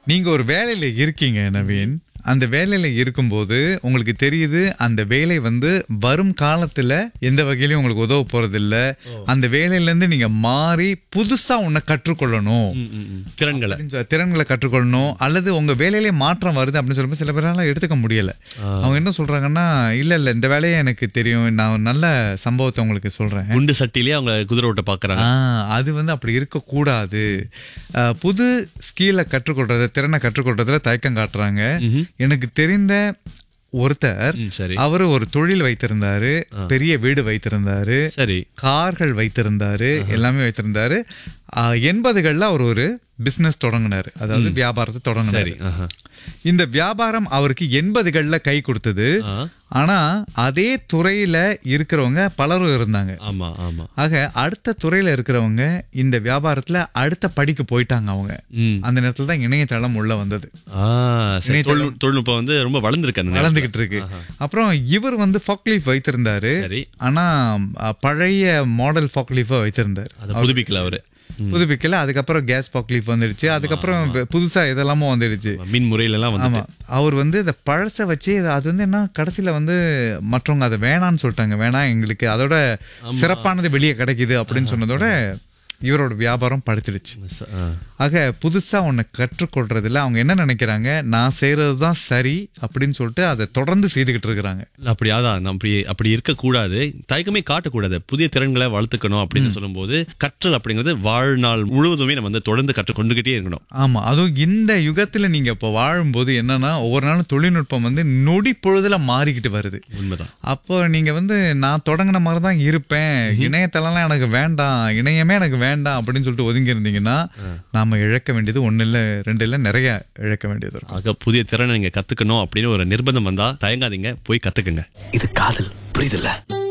நீங்க ஒரு வேலையில இருக்கீங்க நவீன் அந்த வேலையில இருக்கும்போது உங்களுக்கு தெரியுது அந்த வேலை வந்து வரும் காலத்துல எந்த வகையிலும் உங்களுக்கு உதவ போறது இல்ல அந்த வேலையில இருந்து நீங்க மாறி புதுசா உன்னை கற்றுக்கொள்ளணும் ம், ம், ம். திறன்களை அப்படின்னு சொல்ல- திறன்களை கற்றுக்கொள்ளணும் அல்லது உங்க வேலையிலே மாற்றம் வருது அப்படின்னு சொல்லும்போது சில பேரால எடுத்துக்க முடியல அவங்க என்ன சொல்றாங்கன்னா இல்ல இல்ல இந்த வேலையை எனக்கு தெரியும் நான் ஒரு நல்ல சம்பவத்தை உங்களுக்கு சொல்றேன் குண்டு சட்டிலேயே அவங்க குதிரை ஓட்ட பாக்குறாங்க ஆ, அது வந்து அப்படி இருக்கக்கூடாது ஆ, புது ஸ்கீலை கற்றுக்கொள்றத திறனை கற்றுக்கொள்றதுல தயக்கம் காட்டுறாங்க எனக்கு தெரிந்த ஒருத்தர் ம், சரி அவரு ஒரு தொழில் வைத்திருந்தாரு பெரிய வீடு வைத்திருந்தாரு சரி கார்கள் வைத்திருந்தாரு எல்லாமே வைத்திருந்தாரு ஆ, எண்பதுகள்ல அவர் ஒரு பிசினஸ் தொடங்கினாரு அதாவது வியாபாரத்தை தொடங்கினாரு சரி ஆஹா. இந்த வியாபாரம் அவருக்கு எண்பதுகள்ல கை கொடுத்தது ஆ. ஆனா அதே துறையில இருக்கிறவங்க பலரும் இருந்தாங்க ஆமா ஆமா ஆக அடுத்த துறையில இருக்கிறவங்க இந்த வியாபாரத்துல அடுத்த படிக்கு போயிட்டாங்க அவங்க ம். அந்த நேரத்துல தான் இணையதளம் உள்ள வந்தது ஆ, சரி. தொழில்- தொழில்நுட்பம் வந்து ரொம்ப வளர்ந்துருக்கு அந்த நேரத்துல. வளர்ந்துகிட்டு இருக்கு அப்புறம் இவர் வந்து ஃபாக்லீஃப் வைத்திருந்தாரு சரி ஆனா அ, பழைய மாடல் ஃபாக்லீஃப வைத்திருந்தாரு அதை புதுப்பிக்கல அவரு புதுப்பிக்கல அதுக்கப்புறம் கேஸ் ஃபாக்லீஃப் வந்துடுச்சு அதுக்கப்புறம் வெ- புதுசா இதெல்லாமும் வந்துடுச்சு மின் முறையில எல்லாம் வந்து ஆமா அவர் வந்து இந்த பழச வச்சு இது- அது வந்து என்ன கடைசியில வந்து மற்றவங்க அதை வேணான்னு சொல்லிட்டாங்க வேணாம் எங்களுக்கு அதோட சிறப்பானது வெளியே கிடைக்குது அப்படின்னு சொன்னதோட இவரோட வியாபாரம் படுத்துடுச்சு ஆ. ஆக புதுசா ஒன்னு கற்றுக்கொள்றதுல அவங்க என்ன நினைக்கிறாங்க நான் செய்யறது தான் சரி அப்படின்னு சொல்லிட்டு அதை தொடர்ந்து செய்துகிட்டு இருக்கிறாங்க அப்படி அதான் நம்ம அப்படி அப்படி இருக்கக்கூடாது தயக்கமே காட்டக்கூடாது புதிய திறன்களை வளர்த்துக்கணும் அப்படின்னு சொல்லும்போது கற்றல் அப்படிங்கிறது வாழ்நாள் முழுவதுமே நம்ம வந்து தொடர்ந்து கற்றுக்கொண்டுகிட்டே இருக்கணும் ஆமா அதுவும் இந்த யுகத்துல நீங்க இப்ப வாழும்போது என்னன்னா ஒவ்வொரு நாளும் தொழில்நுட்பம் வந்து நொடி பொழுதுல மாறிக்கிட்டு வருது உண்மைதான் அப்போ நீங்க வந்து நான் தொடங்கின மாதிரி தான் இருப்பேன் இணையதளம்லாம் எனக்கு வேண்டாம் இணையமே எனக்கு வேண்டாம் அப்படின்னு சொல்லிட்டு ஒதுங்கி இருந்தீங்கன்னா நாம இழக்க வேண்டியது ஒண்ணு இல்ல ரெண்டு இல்ல நிறைய இழக்க வேண்டியது இருக்கும் ஆக புதிய திறனை நீங்க கத்துக்கணும் அப்படின்னு ஒரு நிர்பந்தம் வந்தா தயங்காதீங்க போய் கத்துக்குங்க இது காதல் புரியுதுல்ல